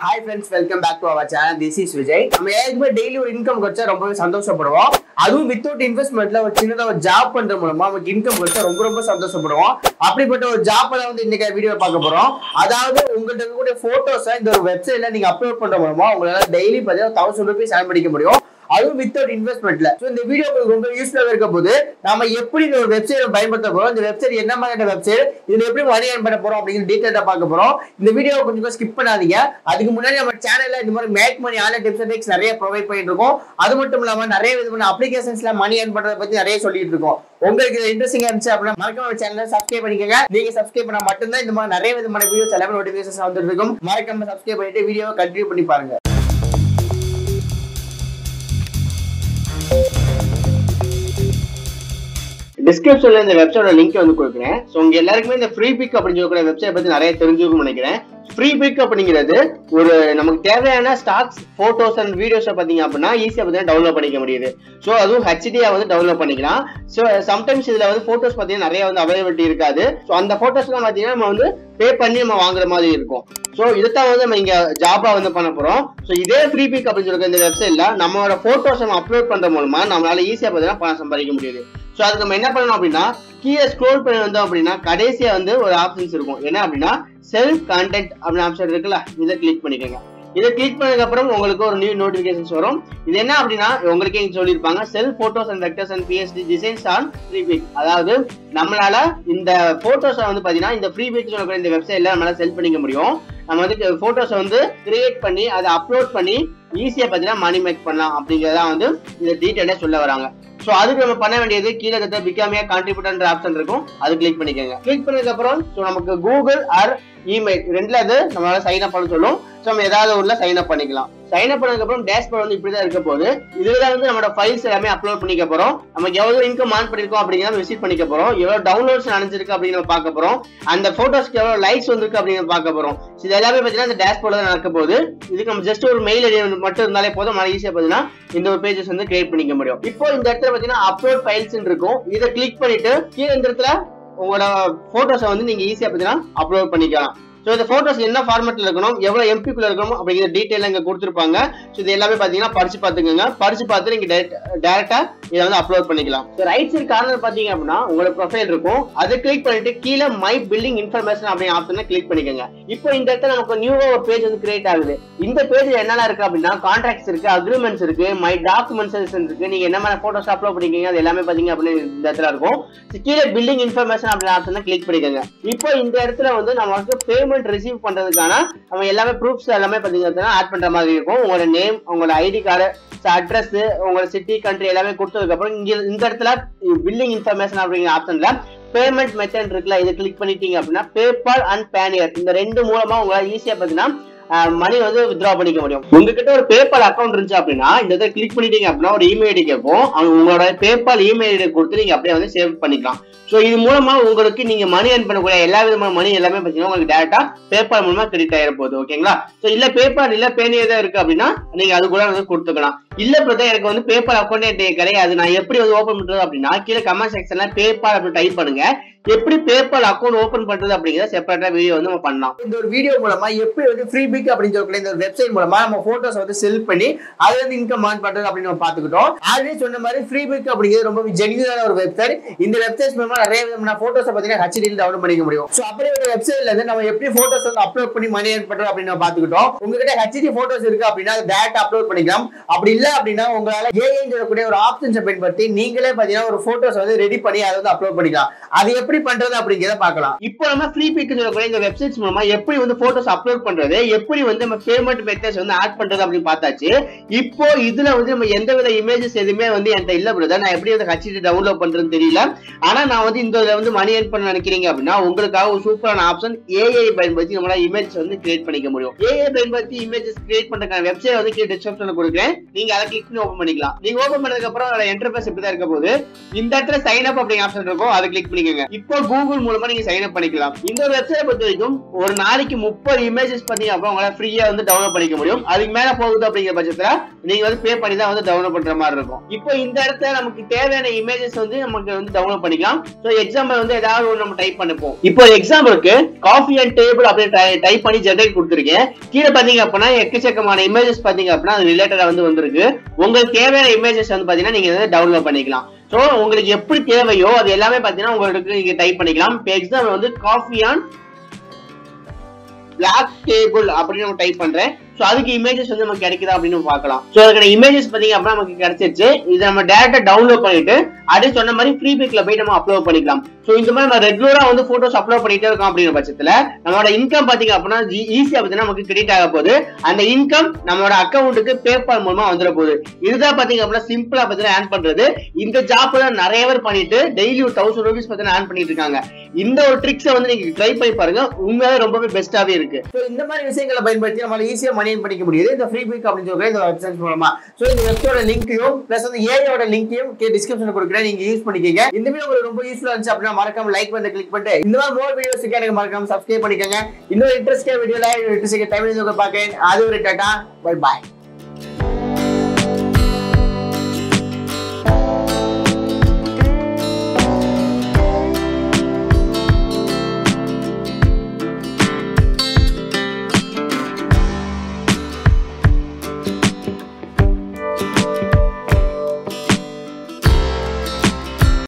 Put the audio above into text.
hi friends welcome back to our channel this is Vijay நம்ம ஏற்கனவே daily ஒரு income கிடைச்சா ரொம்பவே சந்தோஷப்படுவோம் அதுவும் வித்தவுட் இன்வெஸ்ட்மெண்ட்ல ஒரு சின்னதா ஒரு ஜாப் பண்ற மூலமா நமக்கு இன்கம் கிடைச்சா ரொம்ப ரொம்ப சந்தோஷப்படுவோம் அப்படிப்பட்ட ஒரு ஜாப் தான் வந்து இன்னைக்கு வீடியோ பார்க்க போறோம் அதாவது உங்கள்கிட்ட இருக்கக்கூடிய போட்டோஸை இந்த ஒரு வெப்சைட்ல நீங்க அப்லோட் பண்ற மூலமா உங்களால டெய்லி பார்த்தீங்கன்னா தௌசண்ட் ருபீஸ் ஏர்ன் பண்ணிக்க முடியும் அதுவும் வித்தவுட் இன்வெஸ்ட்மெண்ட்ல ஸோ இந்த வீடியோ உங்களுக்கு ரொம்ப யூஸ்ஃபுல்லாக இருக்க போது நம்ம எப்படி இந்த ஒரு வெப்சைட் பயன்படுத்த போறோம் இந்த வெப்சைட் என்ன மாதிரியான வெப்சைட் இதுல எப்படி மணி ஏர்ன் பண்ண போறோம் அப்படிங்கிற டீட்டெயிலாக பார்க்க போறோம் இந்த வீடியோ கொஞ்சம் ஸ்கிப் பண்ணாதீங்க அதுக்கு முன்னாடி நம்ம சேனல்ல இந்த மாதிரி make money online tips and tricks நிறைய ப்ரொவைட் பண்ணிட்டு இருக்கோம் அது மட்டும் இல்லாம நிறைய விதமான அப்ளிகேஷன்ஸ்ல மணி ஏர்ன் பண்றத பத்தி நிறைய சொல்லிட்டு இருக்கோம் உங்களுக்கு இது இன்ட்ரெஸ்டிங்கா இருந்துச்சு அப்படின்னா மறக்காம சேனலை சப்ஸ்கிரைப் பண்ணிக்கோங்க நீங்க சப்ஸ்கிரைப் பண்ணா மட்டும்தான் இந்த மாதிரி நிறைய விதமான வீடியோஸ் எல்லாமே நோட்டிபிகேஷன் வந்துட்டு இருக்கும் மறக்காம சப்ஸ்கிரைப் பண்ணிட்டு வீடியோவை கண்டினியூ பண்ணி பாருங்க டிஸ்கிரிப்ஷன்ல இந்த வெப்சைட்டோட லிங்க் வந்து கொடுக்குறேன் ஸோ உங்க எல்லாருக்குமே இந்த ஃப்ரீ பிக் அப்படின்னு சொல்லக்கூடிய வெப்சைட் பத்தி நிறைய தெரிஞ்சுக்கணும்னு நினைக்கிறேன் ஃப்ரீ பிக் அப்படிங்கிறது ஒரு நமக்கு தேவையான ஸ்டாக்ஸ் போட்டோஸ் அண்ட் வீடியோஸை பார்த்தீங்க அப்படின்னா ஈஸியாக பார்த்தீங்கன்னா டவுன்லோட் பண்ணிக்க முடியுது ஸோ அதுவும் ஹெச்டியா வந்து டவுன்லோட் பண்ணிக்கலாம் ஸோ சம்டைம்ஸ் இதுல வந்து போட்டோஸ் பார்த்தீங்கன்னா நிறைய வந்து அவைலபிலிட்டி இருக்காது ஸோ அந்த போட்டோஸ்லாம் பார்த்தீங்கன்னா நம்ம வந்து பே பண்ணி நம்ம வாங்குற மாதிரி இருக்கும் ஸோ இதைத்தான் வந்து நம்ம இங்க ஜாபா வந்து பண்ண போறோம் ஸோ இதே ஃப்ரீ பிக் அப்படின்னு சொல்லிட்டு இந்த வெப்சைட்ல நம்மளோட போட்டோஸ் நம்ம அப்லோட் பண்ற மூலமா நம்மளால ஈஸியா பார்த்தீங்கன்னா பணம் சம்பாதிக்க முடியுது ஸோ அதுக்கு நம்ம என்ன பண்ணணும் அப்படின்னா கீழே ஸ்க்ரோல் பண்ணி வந்தோம் அப்படின்னா கடைசியா வந்து ஒரு ஆப்ஷன்ஸ் இருக்கும் என்ன அப்படின்னா செல்ஃப் கண்டென்ட் அப்படின்னு ஆப்ஷன் இருக்குல்ல இதை கிளிக் பண்ணிக்கோங்க இதை கிளிக் பண்ணதுக்கு அப்புறம் உங்களுக்கு ஒரு நியூ நோட்டிபிகேஷன்ஸ் வரும் இது என்ன அப்படின்னா உங்களுக்கே இங்க சொல்லியிருப்பாங்க sell photos and vectors and PSD designs on Freepik அதாவது நம்மளால இந்த போட்டோஸை வந்து பாத்தீங்கன்னா இந்த ஃப்ரீ பிக் சொல்லக்கூடிய இந்த வெப்சைட்ல நம்மளால செல் பண்ணிக்க முடியும் நம்ம வந்து போட்டோஸை வந்து கிரியேட் பண்ணி அதை அப்லோட் பண்ணி ஈஸியா பாத்தீங்கன்னா மணி மேக் பண்ணலாம் அப்படிங்கறத வந்து இந்த டீட்டெயிலே சொல்ல வராங்க ஸோ அதுக்கு நம்ம பண்ண வேண்டியது கீழே கிட்ட பிகாமியா கான்ட்ரிபியூட்டர் ஆப்ஷன் இருக்கும் அது கிளிக் பண்ணிக்கோங்க கிளிக் பண்ணதுக்கு அப்புறம் ஸோ நமக்கு கூகுள் ஆர் இமெயில் ரெண்டுல அது நம்மளால சைன் அப் பண்ண சொல்லும் ஸோ நம்ம ஏதாவது உள்ள சைன் அப் பண்ணிக்கலாம் சைன் அப் பண்ணதுக்கு அப்புறம் டேஷ்போர்ட் வந்து இப்படிதான் இருக்க போகுது இதுல வந்து நம்மளோட ஃபைல்ஸ் எல்லாமே அப்லோட் பண்ணிக்க போறோம் நமக்கு எவ்வளவு இன்கம் ஆன் பண்ணிருக்கோம் அப்படிங்கிறத விசிட் பண்ணிக்க போறோம் எவ்வளவு டவுன்லோட்ஸ் நடந்திருக்கு அப்படின்னு நம்ம பார்க்க போறோம் அந்த போட்டோஸ்க்கு எவ்வளவு லைக்ஸ் வந்திருக்கு அப்படின்னு பார்க்க போறோம் இது எல்லாமே பார்த்தீங்கன்னா இந்த டேஷ்போர்ட்ல தான் நடக்க போகுது இதுக்கு நம்ம ஜஸ்ட் ஒரு மெயில் ஐடி மட்டும் இருந்தாலே போதும் நம்ம ஈஸியா பார்த்தீங்கன்னா இந்த ஒரு பேஜஸ் வந்து கிரியேட் பண்ணிக்க முடியும் இப்போ இந்த இடத்துல பார்த்தீங்கன்னா அப்லோட் ஃபைல்ஸ் இருக்கும் இதை கிளிக் பண்ணிட்டு கீழே இந்த இடத்துல உங்களோட போட்டோஸை வந்து நீங்க ஈஸியா பார்த்தீங்கன்னா அப்லோட் பண்ணிக்கலாம் ஸோ இந்த ஃபோட்டோஸ் என்ன ஃபார்மேட்டில் இருக்கணும் எவ்வளோ எம்பிக்குள்ள இருக்கணும் அப்படிங்கிற டீட்டெயில் இங்கே கொடுத்துருப்பாங்க ஸோ இது எல்லாமே பார்த்தீங்கன்னா படிச்சு பார்த்துக்கோங்க படிச்சு பார்த்து நீங்கள் டேரெக்டாக இதை வந்து அப்லோட் பண்ணிக்கலாம் ஸோ ரைட் சைடு கார்னர் பார்த்தீங்க அப்படின்னா உங்களோட ப்ரொஃபைல் இருக்கும் அதை கிளிக் பண்ணிட்டு கீழே மை பில்டிங் இன்ஃபர்மேஷன் அப்படிங்கிற ஆப்ஷனை கிளிக் பண்ணிக்கோங்க இப்போ இந்த இடத்துல நமக்கு நியூவா ஒரு பேஜ் வந்து கிரியேட் ஆகுது இந்த பேஜ் என்னெல்லாம் இருக்கு அப்படின்னா கான்ட்ராக்ட்ஸ் இருக்கு அக்ரிமெண்ட்ஸ் இருக்கு மை டாக்குமெண்ட்ஸ் இருக்கு நீங்க என்ன மாதிரி போட்டோஸ் அப்லோட் பண்ணிக்கீங்க அது எல்லாமே பாத்தீங்க அப்படின்னு இந்த இடத்துல இருக்கும் So, கீழே பில்டிங் இன்ஃபர்மேஷன் அப்படிங்கிற ஆப்ஷனை கிளிக் பண்ணிக்கோங்க இப்போ இந்த இடத்துல வந்து நமக்கு பேமெண்ட் ரிசீவ் பண்றதுக்கான நம்ம எல்லாமே ப்ரூஃப்ஸ் எல்லாமே பாத்தீங்கன்னா ஆட் பண்ற மாதிரி இருக்கும் உங்களோட நேம் உங்களோட ஐடி கார்டு அட்ரஸ் உங்களோட சிட்டி கண்ட்ரி எல்லாமே கொடுத்ததுக்கு அப்புறம் இங்க இந்த இடத்துல பில்லிங் இன்ஃபர்மேஷன் அப்படிங்கிற ஆப்ஷன்ல பேமெண்ட் மெத்தட் இருக்குல்ல இதை கிளிக் பண்ணிட்டீங்க அப்படின்னா பேபால் அண்ட் பேனியர் இந்த ரெண்டு மூலமா உங்களால ஈஸியா பாத்தீங்கன்னா மணி வந்து வித்ரா பண்ணிக்க முடியும் உங்ககிட்ட ஒரு பேபால் அக்கௌண்ட் இருந்துச்சு அப்படின்னா இந்த இதை கிளிக் பண்ணிட்டீங்க அப்படின்னா ஒரு இமெயில் ஐடி கேட்கும் அவங்க உங்களோட பேபால் இமெயில் ஐடி கொடுத்து நீங்க அப்படியே வந்து சேவ் பண்ணிக்கலாம் ஸோ இது மூலமா உங்களுக்கு நீங்க மணி earn பண்ணக்கூடிய எல்லா விதமான மணி எல்லாமே பார்த்தீங்கன்னா உங்களுக்கு டேரக்டா பேபால் மூலமா கிரெடிட் ஆயிர போகுது ஓகேங்களா ஸோ இல்ல பேபால் இல்ல பேனியே தான் இருக்கு அப்படின்னா நீங்க அது கூட வந்து கொடுத்துக்கலாம் இல்ல பிரதர் எனக்கு வந்து பேபால் அக்கௌண்ட் கிடையாது நான் எப்படி வந்து ஓப்பன் பண்றது அப்படின்னா கீழே கமெண்ட் செக்ஷன்ல பேபால் அப்படின்னு டைப் பண்ணுங்க எப்படி பேபால் அக்கௌண்ட் ஓபன் பண்றது அப்படிங்கிற செப்பரேட்டா வீடியோ வந்து நம்ம பண்ணலாம் இந்த ஒரு வீடியோ மூலமா எப்படி வந்து ஃப்ரீ பிக் அப்படின்னு சொல்லக்கூடிய இந்த வெப்சைட் மூலமா நம்ம போட்டோஸ் வந்து செல் பண்ணி அதுல இருந்து இன்கம் ஆன் பண்றது அப்படின்னு நம்ம பாத்துக்கிட்டோம் ஆல்ரெடி சொன்ன மாதிரி ஃப்ரீ பிக் அப்படிங்கிறது ரொம்ப ஜெனியூனான ஒரு வெப்சைட் இந்த வெப்சைட் மூலமா நிறைய விதமான போட்டோஸ் பாத்தீங்கன்னா ஹெச்டியில் டவுன்லோட் பண்ணிக்க முடியும் ஸோ அப்படி ஒரு வெப்சைட்ல இருந்து நம்ம எப்படி போட்டோஸ் வந்து அப்லோட் பண்ணி மணி ஏர்ன் பண்றோம் அப்படின்னு நம்ம பாத்துக்கிட்டோம் உங்ககிட்ட ஹெச்டி போட்டோஸ் இருக்கு அப்படின்னா அதை டேரக்ட் அப்லோட் பண்ணிக்கலாம் அப்படி இல்ல அப்படின்னா உங்களால ஏஐ சொல்லக்கூடிய ஒரு ஆப்ஷன்ஸை பயன்படுத்தி நீங்களே பாத்தீங்கன்னா ஒரு போட்டோஸ் வந்து ரெடி பண்ணி அதை வந்து அப்லோட் பண்ணிக்கலாம் அது எப்படி பண்றது அப்படிங்கிறத பார்க்கலாம் இப்போ நம்ம ஃப்ரீ பிக் சொல்லக்கூடிய இந்த வெப்சைட்ஸ் மூலமா எப்படி வந்து போட்டோஸ் அப்லோட் பண்றது எப்படி வந்து நம்ம பேமெண்ட் மெத்தட்ஸ் வந்து ஆட் பண்றது அப்படின்னு பார்த்தாச்சு இப்போ இதுல வந்து நம்ம எந்த வித இமேஜஸ் எதுவுமே வந்து என்கிட்ட இல்ல பிரதர் நான் எப்படி வந்து ஹச்டி டவுன்லோட் பண்றதுன்னு தெரியல ஆனா நான் வந்து இந்த இதுல வந்து மணி ஏர்ன் பண்ண நினைக்கிறீங்க அப்படின்னா உங்களுக்காக ஒரு சூப்பரான ஆப்ஷன் ஏஐ பயன்படுத்தி நம்மளால இமேஜ் வந்து கிரியேட் பண்ணிக்க முடியும் ஏஐ பயன்படுத்தி இமேஜஸ் கிரியேட் பண்றதுக்கான வெப்சைட் வந்து கீழே டிஸ்கிரிப்ஷன்ல கொடுக்குறேன் நீங்க அதை கிளிக் பண்ணி ஓபன் பண்ணிக்கலாம் நீங்க ஓபன் பண்ணதுக்கு அப்புறம் அதோட என்டர்பிரஸ் இப்படி தான் இருக்க போது இந்த இடத்துல சைன் அப் அப்படிங்கிற ஆப்ஷன் இருக்கும் அதை கிளிக் பண்ணிக்கோங்க இப்போ கூகுள் மூலமா நீங்க சைன் அப் பண்ணிக்கலாம் இந்த வெப்சைட் பொறுத்த வரைக்கும் ஒரு நாளைக்கு முப்பது இமேஜஸ் பாத்தீங்க அப்போ உங்களால ஃப்ரீயா வந்து டவுன்லோட் பண்ணிக்க முடியும் அதுக்கு மேல போகுது அப்படிங்கிற பட்சத்துல நீங்க வந்து பே பண்ணி தான் வந்து டவுன்லோட் பண்ற மாதிரி இருக்கும் இப்போ இந்த இடத்துல நமக்கு தேவையான இமேஜஸ் வந்து நமக்கு வந்து டவுன்லோட் பண்ணிக்கலாம் ஸோ எக்ஸாம்பிள் வந்து ஏதாவது ஒரு நம்ம டைப் பண்ணிப்போம் இப்போ எக்ஸாம்பிளுக்கு காஃபி அண்ட் டேபிள் அப்படின்னு டைப் பண்ணி ஜென்ரேட் கொடுத்துருக்கேன் கீழே பாத்தீங்க அப்படின்னா எக்கச்சக்கமான இமேஜஸ் பாத்தீங்க அப்படின்னா அது ரிலேட்டடா வந்து வந்திருக்கு உங்களுக்கு தேவையான இமேஜஸ் வந்து பாத்தீங்கன்னா நீங்க வந்து டவுன்லோட் பண்ணிக்கலாம் ஸோ உங்களுக்கு எப்படி தேவையோ அது எல்லாமே பாத்தீங்கன்னா உங்களுக்கு நீங்க டைப் பண்ணிக்கலாம் இப்போ எக்ஸாம்பிள் வந்து காஃபி ஆன் பிளாக் டேபிள் அப்படின்னு நம்ம டைப் பண்றேன் ஸோ அதுக்கு இமேஜஸ் வந்து நமக்கு கிடைக்குதா அப்படின்னு பார்க்கலாம் ஸோ அதுக்கான இமேஜஸ் பார்த்தீங்க அப்படின்னா நமக்கு கிடைச்சிருச்சு இதை நம்ம டேரக்டா டவுன்லோட் பண்ணிட்டு அதே சொன்ன மாதிரி ஃப்ரீ பிக்ல போய் நம்ம அப்லோட் பண்ணிக்கலாம் ஸோ இந்த மாதிரி நம்ம ரெகுலரா வந்து போட்டோஸ் அப்லோட் பண்ணிட்டே இருக்கோம் அப்படிங்கிற பட்சத்துல நம்மளோட இன்கம் பார்த்தீங்க அப்படின்னா ஈஸியா பார்த்தீங்கன்னா நமக்கு கிரெடிட் ஆக போகுது அந்த இன்கம் நம்மளோட அக்கௌண்ட்டுக்கு பேபால் மூலமா வந்துட போகுது இதுதான் பார்த்தீங்க அப்படின்னா சிம்பிளா பார்த்தீங்கன்னா ஆன் பண்றது இந்த ஜாப் தான் நிறைய பேர் பண்ணிட்டு டெய்லி ஒரு தௌசண்ட் ருபீஸ் பார்த்தீங்கன்னா ஆன் பண்ணிட்டு இருக்காங்க இந்த ஒரு ட்ரிக்ஸை வந்து நீங்க ட்ரை பண்ணி பாருங்க உண்மையாவே ரொம்பவே பெஸ்ட்டாவே இருக்கு ஸோ இந்த மாதிரி விஷயங்களை பயன்படுத்தி நம்மளால ஈஸியா மணி பண்ணிக்க முடியுது இந்த ஃப்ரீ பிக் அப்படின்னு சொல்ற இந்த வெப்சைட் மூலமா ஸோ இந்த வெப்சைட்டோட லிங்க்கையும் பிளஸ் வந்து ஏஐயோட லிங்க்கையும் டிஸ்கிரிப்ஷன் கொடுக்குறேன் நீங்க யூஸ் பண்ணிக்கங்க இந்த வீடியோ உங்களுக்கு ரொம்ப யூஸ்ஃபுல்லா இருந்துச்சு அப்படின்னா மறக்காம லைக் பண்ணி கிளிக் பண்ணிட்டு இந்த மாதிரி மோர் வீடியோஸ்க்கு எனக்கு மறக்காம சப்ஸ்கிரைப் பண்ணிக்கங்க இன்னொரு இன்ட்ரெஸ்டிங் வீடியோல இன்ட்ரெஸ்டிங் டைம் பார்க்க அது ஒரு டாட்டா பை பாய்